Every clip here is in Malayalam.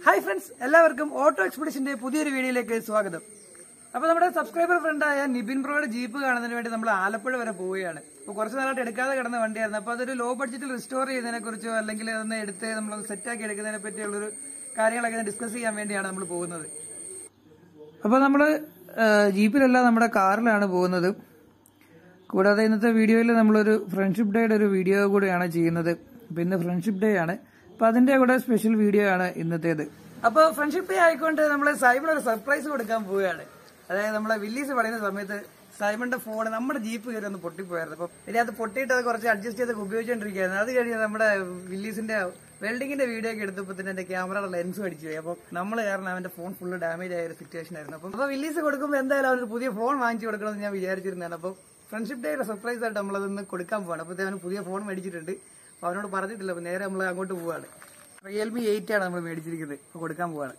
ഹായ് ഫ്രണ്ട്സ് എല്ലാവർക്കും ഓട്ടോ എക്സ്പെഡിഷന്റെ പുതിയൊരു വീഡിയോയിലേക്ക് സ്വാഗതം അപ്പൊ നമ്മുടെ സബ്സ്ക്രൈബർ ഫ്രണ്ടായ നിബിൻ ബ്രോയുടെ ജീപ്പ് കാണുന്നതിന് വേണ്ടി നമ്മൾ ആലപ്പുഴ വരെ പോവുകയാണ് അപ്പോൾ കുറച്ച് നാളായിട്ട് എടുക്കാതെ കിടന്ന വണ്ടിയായിരുന്നു അപ്പോൾ അതൊരു ലോ ബഡ്ജറ്റിൽ റിസ്റ്റോർ ചെയ്യുന്നതിനെ കുറിച്ചോ അല്ലെങ്കിൽ അതൊന്ന് എടുത്ത് നമ്മൾ സെറ്റാക്കി എടുക്കുന്നതിനെ പറ്റിയുള്ളൊരു കാര്യങ്ങളൊക്കെ ഡിസ്കസ് ചെയ്യാൻ വേണ്ടിയാണ് നമ്മൾ പോകുന്നത് അപ്പോൾ നമ്മൾ ജീപ്പിലല്ല നമ്മുടെ കാറിലാണ് പോകുന്നത് കൂടാതെ ഇന്നത്തെ വീഡിയോയിൽ നമ്മളൊരു ഫ്രണ്ട്ഷിപ്പ് ഡേയുടെ ഒരു വീഡിയോ കൂടെയാണ് ചെയ്യുന്നത് അപ്പോൾ ഇന്ന് ഫ്രണ്ട്ഷിപ്പ് ഡേ ആണ് അപ്പോൾ അതിന്റെ കൂടെ സ്പെഷ്യൽ വീഡിയോ ആണ് ഇന്നത്തേത് അപ്പോൾ ഫ്രണ്ട്ഷിപ്പ് ഡേ ആയിക്കൊണ്ട് നമ്മൾ സൈമൺ ഒരു സർപ്രൈസ് കൊടുക്കാൻ പോവുകയാണ് അതായത് നമ്മളെ വില്ലീസ് പറയുന്ന സമയത്ത് സൈമണിന്റെ ഫോൺ നമ്മുടെ ജീപ്പ് കയറി ഒന്ന് പൊട്ടിപ്പോയായിരുന്നു അപ്പം ഇതിനകത്ത് പൊട്ടിയിട്ട് അത് കുറച്ച് അഡ്ജസ്റ്റ് ചെയ്ത് ഉപയോഗിച്ചുകൊണ്ടിരിക്കുകയായിരുന്നു അത് കഴിഞ്ഞ് നമ്മുടെ വില്ലീസിന്റെ വെൽഡിങ്ങിന്റെ വീഡിയോ ഒക്കെ എടുത്തപ്പോൾ തന്നെ എന്റെ ക്യാമറയുടെ ലെൻസ് അടിച്ചു പോയി അപ്പം നമ്മൾ കാരണം അവന്റെ ഫോൺ ഫുള്ള് ഡാമേജ് ആയ ഒരു സിറ്റുവേഷൻ ആയിരുന്നു അപ്പം അപ്പോൾ വില്ലീസ് കൊടുക്കുമ്പോൾ എന്തായാലും അവനൊരു പുതിയ ഫോൺ വാങ്ങിച്ചു കൊടുക്കണമെന്ന് ഞാൻ വിചാരിച്ചിരുന്നതാണ് അപ്പം ഫ്രണ്ട്ഷിപ്പ് ഡേയുടെ സർപ്രൈസ് ആയിട്ട് നമ്മളതൊന്ന് കൊടുക്കാൻ പോവാണ് അപ്പോൾ അവന് പുതിയ ഫോൺ മേടിച്ചിട്ടുണ്ട് അപ്പോൾ അവനോട് പറഞ്ഞിട്ടില്ല അപ്പോൾ നേരെ നമ്മൾ അങ്ങോട്ട് പോവാണ് റിയൽമി എയ്റ്റ് ആണ് നമ്മൾ മേടിച്ചിരിക്കുന്നത് അപ്പോൾ കൊടുക്കാൻ പോവാണ്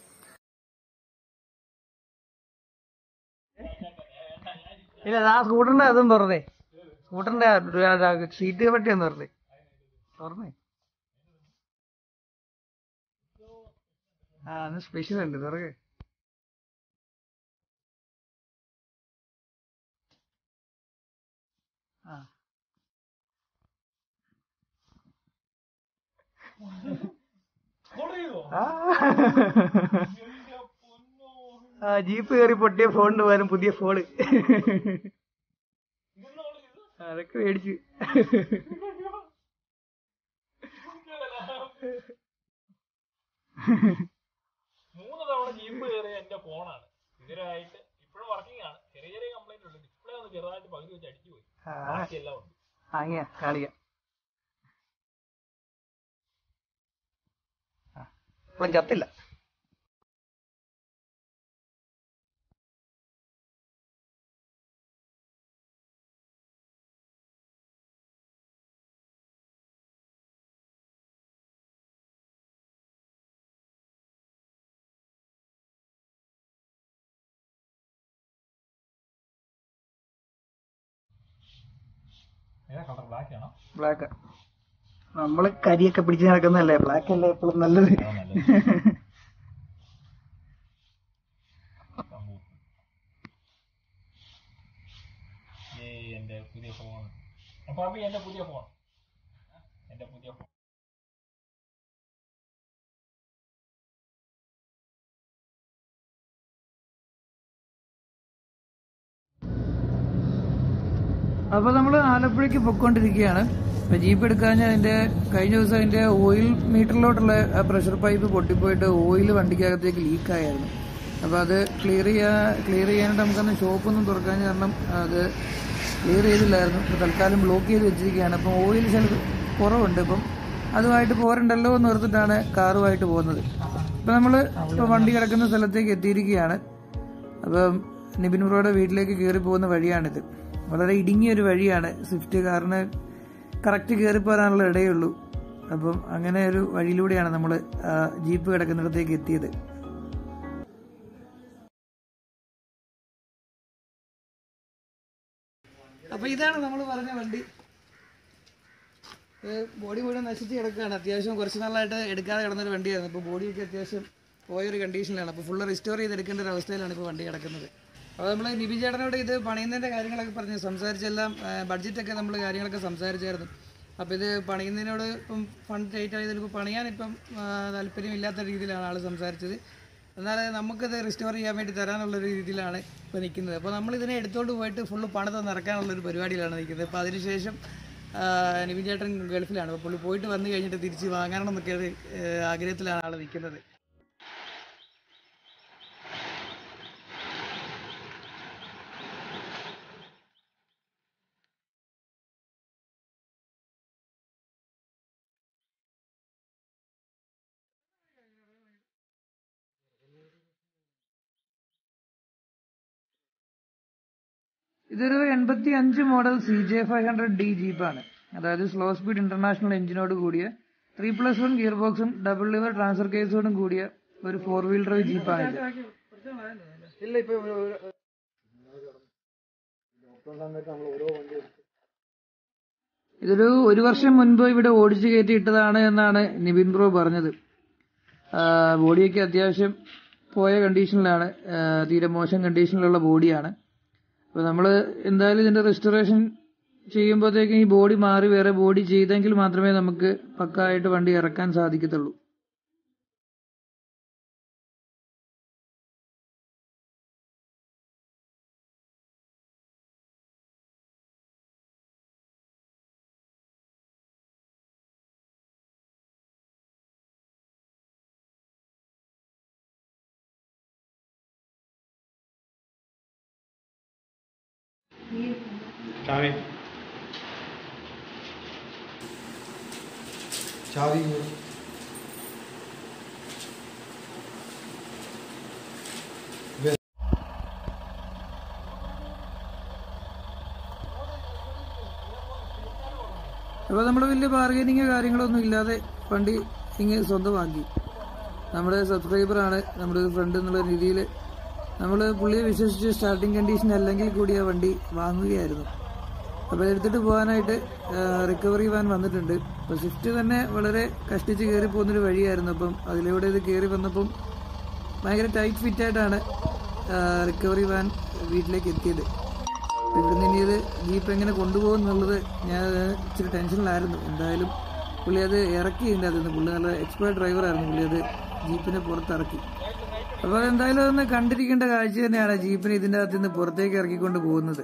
ഇല്ല ആ സ്കൂട്ടറിന്റെ അതും തുറന്നേ സ്കൂട്ടറിന്റെ സീറ്റ് പറ്റി ഒന്ന് തുറന്നേ തുറന്നേ ആ അത് സ്പെഷ്യൽ ഉണ്ട് തുറകെ ആ ആ. ആ ജീപ്പ് കയറി പൊട്ടിയ ഫോണിന് പകരം പുതിയ ഫോണ് അതൊക്കെ മേടിച്ചു മൂന്ന് തവണ ജീപ്പ് കയറിയ എന്റെ ഫോണാണ് ഇതിനായിട്ട് ഇപ്പോഴും വർക്കിംഗ് ആണ് ചെറിയ ചെറിയ കംപ്ലൈന്റ് ഉണ്ട് ഡിസ്പ്ലേ ഒന്ന് ചെറുതായിട്ട് പകുതി വെച്ച് അടിച്ചു പോയി ആ ബാക്കിയെല്ലാം ഉണ്ട് അങ്ങനെയാ കാണിക്കാം ആ, ഇപ്പോഴും ചത്തില്ല ഏതാ കളർ ബ്ലാക്ക് ആണോ ബ്ലാക്ക് നമ്മള് കരിയൊക്കെ പിടിച്ച് നടക്കുന്നതല്ലേ ബ്ലാക്ക് അല്ലേ എപ്പോഴും നല്ലത് ഏയ് എന്റെ പുതിയ ഫോൺ അപ്പൊ അപ്പൊ എന്റെ പുതിയ ഫോൺ എന്റെ പുതിയ ഫോൺ അപ്പൊ നമ്മൾ ആലപ്പുഴയ്ക്ക് പൊക്കോണ്ടിരിക്കുകയാണ് അപ്പൊ ജീപ്പ് എടുക്കാൻ അതിന്റെ കഴിഞ്ഞ ദിവസം അതിന്റെ ഓയിൽ മീറ്ററിലോട്ടുള്ള ആ പ്രഷർ പൈപ്പ് പൊട്ടിപ്പോയിട്ട് ഓയിൽ വണ്ടിക്കകത്തേക്ക് ലീക്ക് ആയിരുന്നു അപ്പൊ അത് ക്ലിയർ ചെയ്യാ ക്ലിയർ ചെയ്യാനായിട്ട് നമുക്കൊന്ന് ഷോപ്പൊന്നും തുറക്കാൻ കാരണം അത് ക്ലിയർ ചെയ്തില്ലായിരുന്നു ഇപ്പൊ തൽക്കാലം ബ്ലോക്ക് ചെയ്ത് വെച്ചിരിക്കുകയാണ് അപ്പം ഓയിൽ ചില കുറവുണ്ട് ഇപ്പം അതുമായിട്ട് പോരണ്ടല്ലോ എന്ന് ഓർത്തിട്ടാണ് കാറുമായിട്ട് പോകുന്നത് ഇപ്പൊ നമ്മള് ഇപ്പൊ വണ്ടി കിടക്കുന്ന സ്ഥലത്തേക്ക് എത്തിയിരിക്കുകയാണ് അപ്പം നിബിൻ ബ്രോയുടെ വീട്ടിലേക്ക് കയറി പോകുന്ന വഴിയാണിത് വളരെ ഇടുങ്ങിയ ഒരു വഴിയാണ് സ്വിഫ്റ്റ് കാറിന് കറക്റ്റ് കയറി പോരാനുള്ള ഇടയുള്ളൂ അപ്പം അങ്ങനെ ഒരു വഴിയിലൂടെയാണ് നമ്മൾ ജീപ്പ് കിടക്കുന്നിടത്തേക്ക് എത്തിയത് അപ്പൊ ഇതാണ് നമ്മൾ പറഞ്ഞ വണ്ടി ബോഡി മുഴുവൻ നശിച്ച് കിടക്കുകയാണ് അത്യാവശ്യം കുറച്ച് നാളായിട്ട് എടുക്കാതെ കിടന്നൊരു വണ്ടിയായിരുന്നു ഇപ്പോൾ ബോഡിയൊക്കെ അത്യാവശ്യം പോയൊരു കണ്ടീഷനിലാണ് അപ്പോൾ ഫുള്ള് റിസ്റ്റോർ ചെയ്ത് എടുക്കേണ്ട ഒരു അവസ്ഥയിലാണ് ഇപ്പോൾ വണ്ടി കിടക്കുന്നത് അപ്പോൾ നമ്മൾ നിബി ചേട്ടനോട് ഇത് പണിയുന്നതിൻ്റെ കാര്യങ്ങളൊക്കെ പറഞ്ഞ് സംസാരിച്ചെല്ലാം ബഡ്ജറ്റൊക്കെ നമ്മൾ കാര്യങ്ങളൊക്കെ സംസാരിച്ചായിരുന്നു അപ്പോൾ ഇത് പണിയുന്നതിനോട് ഇപ്പം ഫണ്ട് ടൈറ്റ് ആയതിൽ ഇപ്പോൾ പണിയാൻ ഇപ്പം ആ, താല്പര്യമില്ലാത്ത രീതിയിലാണ് ആൾ സംസാരിച്ചത് എന്നാൽ നമുക്കത് റിസ്റ്റോർ ചെയ്യാൻ വേണ്ടി തരാനുള്ള ഒരു രീതിയിലാണ് ഇപ്പോൾ നിൽക്കുന്നത് അപ്പോൾ നമ്മൾ ഇതിനെ എടുത്തുകൊണ്ട് പോയിട്ട് ഫുള്ള് പണിത് നിറക്കാനുള്ള ഒരു പരിപാടിയിലാണ് നിൽക്കുന്നത് അപ്പോൾ അതിനുശേഷം ആ, നിവിൻ ചേട്ടൻ ഗൾഫിലാണ് അപ്പോൾ പുള്ളി പോയിട്ട് വന്നു കഴിഞ്ഞിട്ട് തിരിച്ച് വാങ്ങണമെന്നൊക്കെ ഒരു ഏഹ്, ആഗ്രഹത്തിലാണ് ആൾ നിൽക്കുന്നത് ഇതൊരു എൺപത്തി അഞ്ച് model C J five hundred D ജീപ്പാണ് അതായത് സ്ലോ സ്പീഡ് ഇന്റർനാഷണൽ എഞ്ചിനോട് കൂടിയ ത്രീ പ്ലസ് വൺ ഗിയർ ബോക്സും ഡബിൾ ലിവർ ട്രാൻസ്ഫർ കേസോടും കൂടിയ ഒരു ഫോർ വീൽ ഡ്രൈവ് ജീപ്പാണ് ഇല്ല ഇപ്പൊ ഇതൊരു ഒരു വർഷം മുൻപ് ഇവിടെ ഓടിച്ചു കയറ്റിയിട്ടതാണ് എന്നാണ് നിവിൻ ബ്രോ പറഞ്ഞത് ബോഡിയൊക്കെ അത്യാവശ്യം പോയ കണ്ടീഷനിലാണ് ആ, തീരെ മോശം കണ്ടീഷനിലുള്ള ബോഡിയാണ് അപ്പോൾ നമ്മൾ എന്തായാലും ഇതിന്റെ റെസ്റ്റോറേഷൻ ചെയ്യുമ്പോഴത്തേക്കും ഈ ബോഡി മാറി വേറെ ബോഡി ചെയ്തെങ്കിൽ മാത്രമേ നമുക്ക് പക്കായിട്ട് വണ്ടി ഇറക്കാൻ സാധിക്കത്തുള്ളൂ ചാവി ചാവി അപ്പോൾ നമ്മൾ വലിയ ബാർഗൈനിങ്ങോ കാര്യങ്ങളൊന്നും ഇല്ലാതെ വണ്ടി ഇങ്ങ് സ്വന്തമാക്കി നമ്മുടെ സബ്സ്ക്രൈബറാണ് നമ്മുടെ ഒരു ഫ്രണ്ട് എന്നുള്ള രീതിയിൽ നമ്മൾ പുള്ളിയെ വിശ്വസിച്ച് സ്റ്റാർട്ടിംഗ് കണ്ടീഷൻ അല്ലെങ്കിൽ കൂടി ആ വണ്ടി വാങ്ങുകയായിരുന്നു അപ്പോൾ എടുത്തിട്ട് പോകാനായിട്ട് റിക്കവറി വാൻ വന്നിട്ടുണ്ട് അപ്പോൾ സ്വിഫ്റ്റ് തന്നെ വളരെ കഷ്ടിച്ച് കയറി പോകുന്നൊരു വഴിയായിരുന്നു അപ്പം അതിലൂടെ ഇത് കയറി വന്നപ്പം ഭയങ്കര ടൈറ്റ് ഫിറ്റായിട്ടാണ് റിക്കവറി വാൻ വീട്ടിലേക്ക് എത്തിയത് അപ്പോൾ ഇവിടുന്ന് ഇനി ഇത് ജീപ്പ് എങ്ങനെ കൊണ്ടുപോകും എന്നുള്ളത് ഞാൻ ഇച്ചിരി ടെൻഷനിലായിരുന്നു എന്തായാലും പുള്ളി അത് ഇറക്കി ഇതിൻ്റെ അതിൽ നിന്ന് പുള്ളി നല്ല എക്സ്പേർട്ട് ഡ്രൈവറായിരുന്നു പുള്ളി അത് ജീപ്പിനെ പുറത്തിറക്കി അപ്പോൾ അതെന്തായാലും അതൊന്ന് കണ്ടിരിക്കേണ്ട കാഴ്ച തന്നെയാണ് ജീപ്പിനെ ഇതിൻ്റെ അകത്ത് നിന്ന് പുറത്തേക്ക് ഇറക്കിക്കൊണ്ട് പോകുന്നത്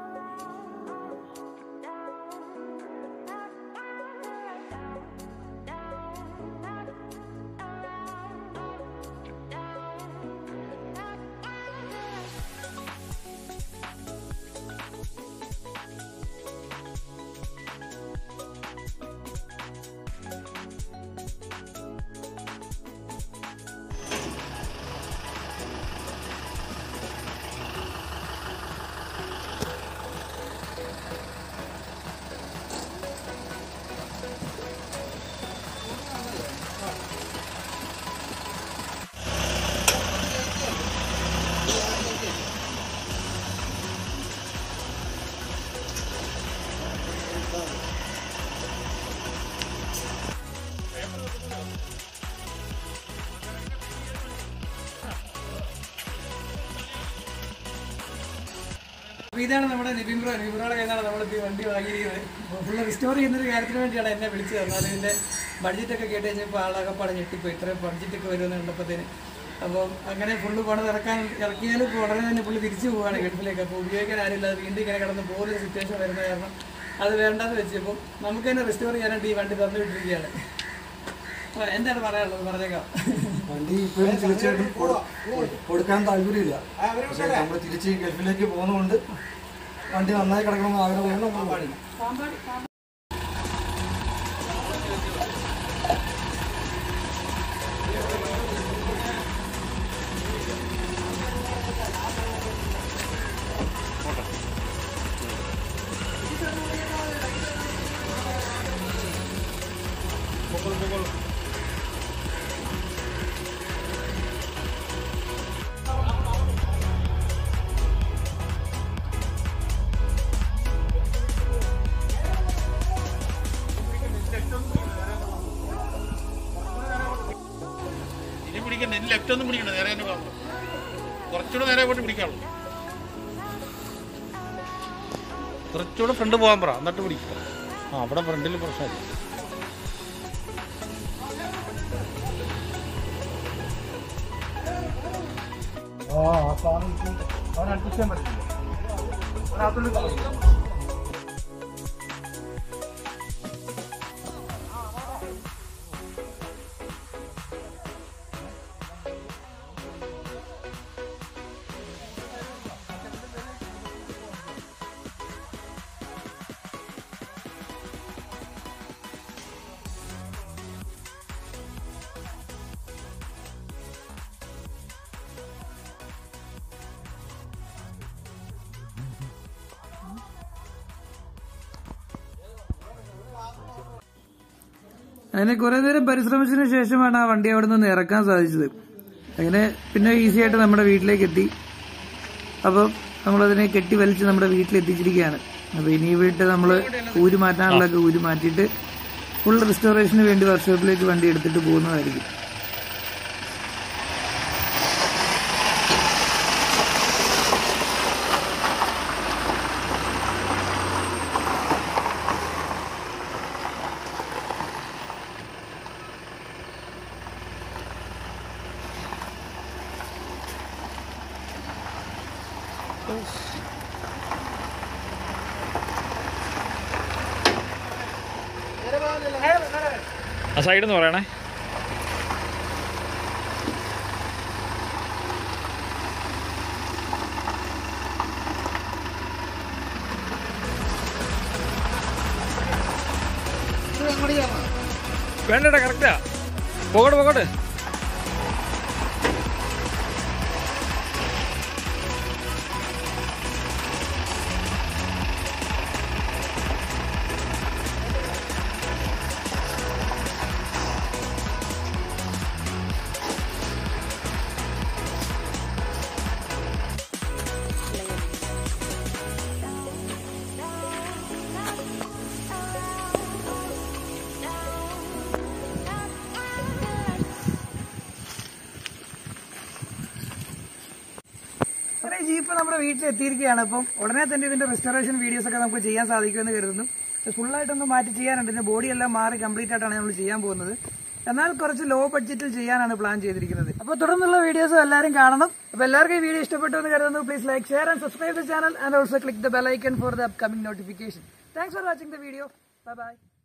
അപ്പൊ ഇതാണ് നമ്മുടെ നിബിൻ ബ്രോ നിബിൻ ബ്രോയുടെ കയ്യിലാണ് നമ്മൾ ഈ വണ്ടി വാങ്ങിയിരിക്കുന്നത് ഫുള്ള് റിസ്റ്റോർ ചെയ്യുന്ന ഒരു കാര്യത്തിന് വേണ്ടിയാണ് എന്നെ വിളിച്ചത് എന്നാലും ഇതിന്റെ ബഡ്ജറ്റ് ഒക്കെ കേട്ട് കഴിഞ്ഞപ്പോൾ ആളാകപ്പാടെ ഞെട്ടിപ്പോയി ഇത്രയും ബഡ്ജറ്റ് ഒക്കെ വരുമെന്ന് കണ്ടപ്പോഴത്തേന് അപ്പം അങ്ങനെ ഫുള്ള് പണം ഇറക്കാൻ ഇറക്കിയാൽ ഇപ്പോൾ ഉടനെ തന്നെ പുള്ളി തിരിച്ചു പോവുകയാണ് ഗൾഫിലേക്ക് അപ്പോൾ ഉപയോഗിക്കാൻ ആരില്ല അത് വീണ്ടും ഇങ്ങനെ കിടന്ന് പോകുന്ന സിറ്റുവേഷൻ വരുന്ന കാരണം അത് വേണ്ടെന്ന് വെച്ചപ്പോൾ നമുക്ക് തന്നെ റിസ്റ്റോർ ചെയ്യാനായിട്ട് ഈ വണ്ടി തന്നു വിട്ടിരിക്കുകയാണ് അപ്പൊ എന്താണ് പറയാനുള്ളത് പറഞ്ഞേക്കാം വണ്ടി ഇപ്പോഴും തീർച്ചയായിട്ടും കൊടു- കൊടുക്കാൻ താല്പര്യമില്ല പക്ഷേ നമ്മൾ തിരിച്ച് ഗൾഫിലേക്ക് പോകുന്നതുകൊണ്ട് വണ്ടി നന്നായി കിടക്കണമെന്ന് ആഗ്രഹമുണ്ട് നമ്മൾ പാടി ഇനി പിടിക്കണ്ട ഇനി ലെഫ്റ്റ് ഒന്നും പിടിക്കണ്ട നേരെ തന്നെ പോകാം കുറച്ചുകൂടെ നേരെ പോയിട്ട് പിടിക്കാവുള്ളൂ കുറച്ചുകൂടെ ഫ്രണ്ട് പോകാൻ പറ എന്നിട്ട് പിടിക്കുക ആ അവിടെ ഫ്രണ്ടിൽ പ്രശ്നമില്ല അവൻ അഡ്ജസ്റ്റ് ചെയ്യാൻ പറ്റില്ല അങ്ങനെ കുറെ നേരം പരിശ്രമിച്ചതിന് ശേഷമാണ് ആ വണ്ടി അവിടെ നിന്ന് ഇറക്കാൻ സാധിച്ചത് അങ്ങനെ പിന്നെ ഈസി ആയിട്ട് നമ്മുടെ വീട്ടിലേക്ക് എത്തി അപ്പം നമ്മളതിനെ കെട്ടി വലിച്ച് നമ്മുടെ വീട്ടിലെത്തിച്ചിരിക്കുകയാണ് അപ്പോൾ ഇനി വീട്ട് നമ്മൾ ഊര് മാറ്റാനുള്ളതൊക്കെ ഊര് മാറ്റിയിട്ട് ഫുൾ റിസ്റ്റോറേഷന് വേണ്ടി വർക്ക്ഷോപ്പിലേക്ക് വണ്ടി എടുത്തിട്ട് പോകുന്നതായിരിക്കും ആ സൈഡിൽ നിന്ന് പറയണേ വേണ്ടടാ കറക്റ്റാ പോകട്ടെ പോകട്ടെ അങ്ങനെ ഈ ജീപ്പ് നമ്മുടെ വീട്ടിൽ എത്തിയിരിക്കുകയാണ് അപ്പം ഉടനെ തന്നെ ഇതിന്റെ റെസ്റ്റോറേഷൻ വീഡിയോസ് ഒക്കെ നമുക്ക് ചെയ്യാൻ സാധിക്കുമെന്ന് കരുതുന്നു ഫുള്ളായിട്ടൊന്ന് മാറ്റി ചെയ്യാനുണ്ട് ഇതിന്റെ ബോഡി എല്ലാം മാറി കംപ്ലീറ്റ് ആയിട്ടാണ് നമ്മൾ ചെയ്യാൻ പോകുന്നത് എന്നാൽ കുറച്ച് ലോ ബഡ്ജറ്റിൽ ചെയ്യാനാണ് പ്ലാൻ ചെയ്തിരിക്കുന്നത് അപ്പോൾ തുടർന്നുള്ള വീഡിയോസ് എല്ലാവരും കാണണം അപ്പോൾ എല്ലാവർക്കും ഈ വീഡിയോ ഇഷ്ടപ്പെട്ടു എന്ന് കരുതുന്നു please like share and subscribe the channel and also click the bell icon for the upcoming notification thanks for watching the video bye by